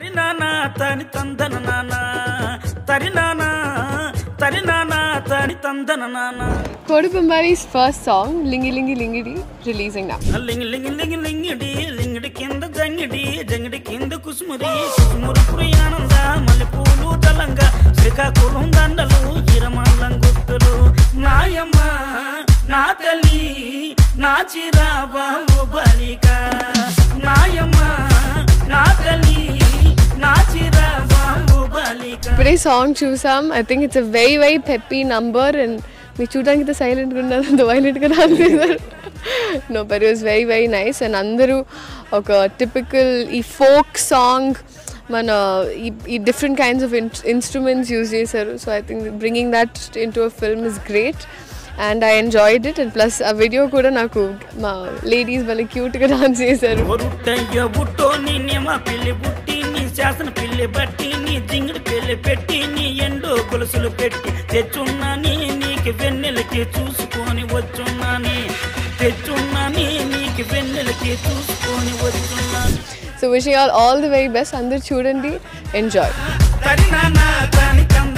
తరి నానా తని తందన నానా తరి నానా తరి నానా తని తందన నానా Kodupambari's first song, Lingi Lingi Lingidi, releasing now. లింగి లింగి లింగి Lingidi Lingidi కింద జంగిడి జంగిడి కింద కుసుమురి కుసుమురు పురియానంద మల్లెపూలు తలంగా శ్రీకాకుళం దండలు ఇరమల్లం గుర్తులు నాయమ్మ నా తల్లి నా చిరాబాబు బలిక నాయమ్మ నా తల్లి నా చిరాబాబు బలిక Today's song చూసాం I think it's a very very peppy number and మీరు చూడడానికి ఇంత సైలెంట్గా ఉన్నారు అంత వైలెంట్గా రాలేదు no but it was very very nice and అందరూ ఒక టిపికల్ ఈ ఫోక్ సాంగ్ మన ఈ ఈ different kinds of instruments use చేశారు so I think bringing that in to a film is great and I enjoyed it and plus ఆ video కూడా నాకు మా లేడీస్ వాళ్ళ క్యూట్గా డాన్స్ చేశారు ఒరుట్టయ్య బుట్టో నీ నిమ పిల్లి బుట్టి నీ శాసన పిల్లి బట్టి నీ జింగిడి పిల్లి పెట్టి నీ ఎండు గొలుసులు పెట్టి తెచ్చున్నాని నీకు వెన్నెలకి చూసుకొని వచ్చున్నాని తెచ్చున్నాని నీకు వెన్నెలకి చూసుకొని వచ్చున్నాని so wishing all all the very best అందరు చూడండి ఎంజాయ్ తరి నాన్న తని కంద